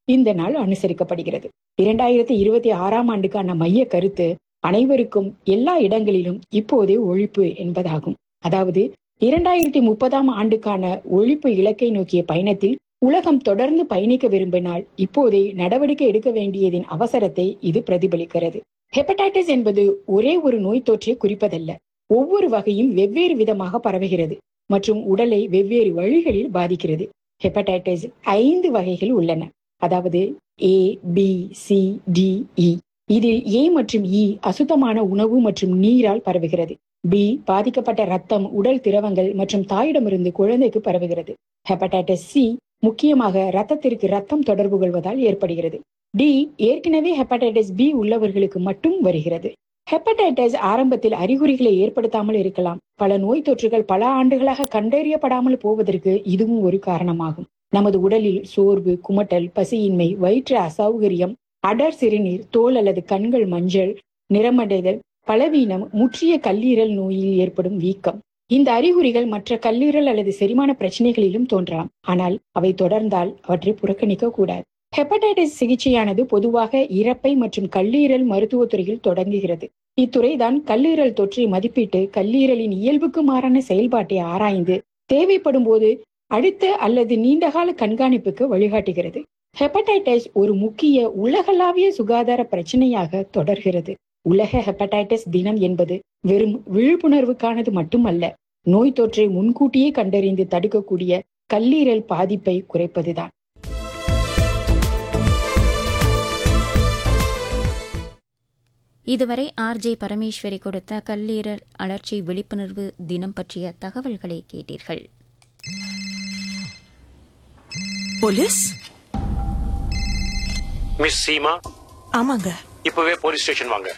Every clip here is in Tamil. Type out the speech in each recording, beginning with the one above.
இந்த நாள் அனுசரிக்கப்படுகிறது இரண்டாயிரத்தி இருபத்தி ஆறாம் ஆண்டுக்கான மைய கருத்து அனைவருக்கும் எல்லா இடங்களிலும் இப்போதே ஒழிப்பு என்பதாகும் அதாவது இரண்டாயிரத்தி முப்பதாம் ஆண்டுக்கான ஒழிப்பு இலக்கை நோக்கிய பயணத்தில் உலகம் தொடர்ந்து பயணிக்க விரும்பினால் இப்போதே நடவடிக்கை எடுக்க வேண்டியதின் அவசரத்தை இது பிரதிபலிக்கிறது ஹெப்படைட்டிஸ் என்பது ஒரே ஒரு நோய் தொற்றை குறிப்பதல்ல ஒவ்வொரு வகையும் வெவ்வேறு விதமாக பரவுகிறது மற்றும் உடலை வெவ்வேறு வழிகளில் பாதிக்கிறது ஹெப்படைட்டிஸ் ஐந்து வகைகள் உள்ளன அதாவது A B C D E இதில் ஏ மற்றும் இ அசுத்தமான உணவு மற்றும் நீரால் பரவுகிறது பி பாதிக்கப்பட்ட ரத்தம் உடல் திரவங்கள் மற்றும் தாயிடமிருந்து குழந்தைக்கு பரவுகிறது ஹெப்படைட்டிஸ் சி முக்கியமாக ரத்தத்திற்கு ரத்தம் தொடர்பு கொள்வதால் ஏற்படுகிறது டி ஏற்கனவே ஹெப்படைட்டிஸ் பி உள்ளவர்களுக்கு மட்டும் வருகிறது ஹெப்படைட்டிஸ் ஆரம்பத்தில் அறிகுறிகளை ஏற்படுத்தாமல் இருக்கலாம் பல நோய் தொற்றுகள் பல ஆண்டுகளாக கண்டறியப்படாமல் போவதற்கு இதுவும் ஒரு காரணமாகும் நமது உடலில் சோர்வு குமட்டல் பசியின்மை வயிற்று அசௌகரியம் அடர் சிறுநீர் தோல் அல்லது கண்கள் மஞ்சள் நிறமடைதல் பலவீனம் முற்றிய கல்லீரல் நோயில் ஏற்படும் வீக்கம் இந்த அறிகுறிகள் மற்ற கல்லீரல் அல்லது செரிமான பிரச்சனைகளிலும் தோன்றலாம் ஆனால் அவை தொடர்ந்தால் அவற்றை புறக்கணிக்க கூடாது ஹெப்படைட்டிஸ் சிகிச்சையானது பொதுவாக இறப்பை மற்றும் கல்லீரல் மருத்துவத்துறையில் தொடங்குகிறது இத்துறைதான் கல்லீரல் தொற்றை மதிப்பிட்டு கல்லீரலின் இயல்புக்கு மாறான செயல்பாட்டை ஆராய்ந்து தேவைப்படும் போது அடுத்த அல்லது நீண்டகால கண்காணிப்புக்கு வழிகாட்டுகிறது ஹெப்படைட்டிஸ் ஒரு முக்கிய உலகளாவிய சுகாதார பிரச்சனையாக தொடர்கிறது உலக ஹெப்படைட்டிஸ் தினம் என்பது வெறும் விழிப்புணர்வுக்கானது மட்டுமல்ல நோய் தொற்றை முன்கூட்டியே கண்டறிந்து தடுக்கக்கூடிய கல்லீரல் பாதிப்பை குறைப்பதுதான் இதுவரை ஆர்ஜே பரமேஸ்வரி கொடுத்த கல்லீரல் அழற்சி விழிப்புணர்வு தினம் பற்றிய தகவல்களை கேட்டீர்கள் போலீஸ் மிஸ் சீமா ஆமாங்க இப்பவே போலீஸ் ஸ்டேஷன் வாங்க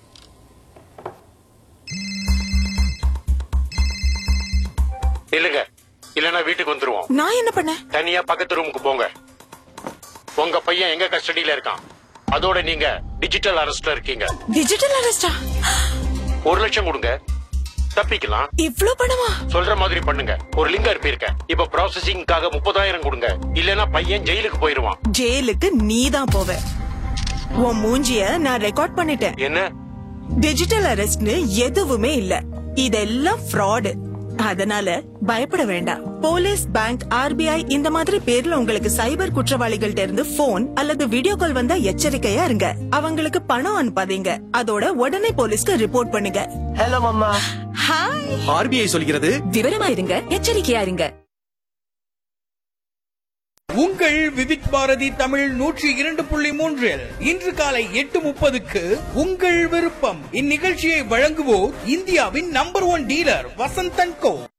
இல்லங்க இல்லனா வீட்டுக்கு வந்துருவோம் நான் என்ன பண்ணேன் தனியா பக்கத்து ரூமுக்கு போங்க உங்க பையன் எங்க கஸ்டடியில இருக்கான் அதோட நீங்க டிஜிட்டல் அரெஸ்ட்ல இருக்கீங்க டிஜிட்டல் அரெஸ்டா ஒரு லட்சம் கொடுங்க தப்பிக்கலாம் இவ்ளோ பணமா சொல்ற மாதிரி பண்ணுங்க ஒரு லிங்க் அனுப்பியிருக்கேன் இப்ப ப்ராசஸிங்காக முப்பதாயிரம் கொடுங்க இல்லனா பையன் ஜெயிலுக்கு போயிருவான் ஜெயிலுக்கு நீ தான் போவ உன் மூஞ்சிய நான் ரெக்கார்ட் பண்ணிட்டேன் என்ன டிஜிட்டல் அரெஸ்ட்னு எதுவுமே இல்ல இதெல்லாம் ஃப்ராடு அதனால பயப்பட வேண்டாம் போலீஸ் பேங்க் ஆர்பிஐ இந்த மாதிரி பேர்ல உங்களுக்கு சைபர் குற்றவாளிகள்ட்ட இருந்து போன் அல்லது வீடியோ கால் வந்தா எச்சரிக்கையா இருங்க அவங்களுக்கு பணம் அனுப்பாதீங்க அதோட உடனே போலீஸ்க்கு ரிப்போர்ட் பண்ணுங்க ஹலோ மம்மா ஹாய் ஆர்பிஐ சொல்கிறது விவரமா இருங்க எச்சரிக்கையா இருங்க உங்கள் விவித் பாரதி தமிழ் நூற்றி இரண்டு புள்ளி மூன்றில் இன்று காலை எட்டு முப்பதுக்கு உங்கள் விருப்பம் இந்நிகழ்ச்சியை வழங்குவோர் இந்தியாவின் நம்பர் ஒன் டீலர் வசந்தன் கோ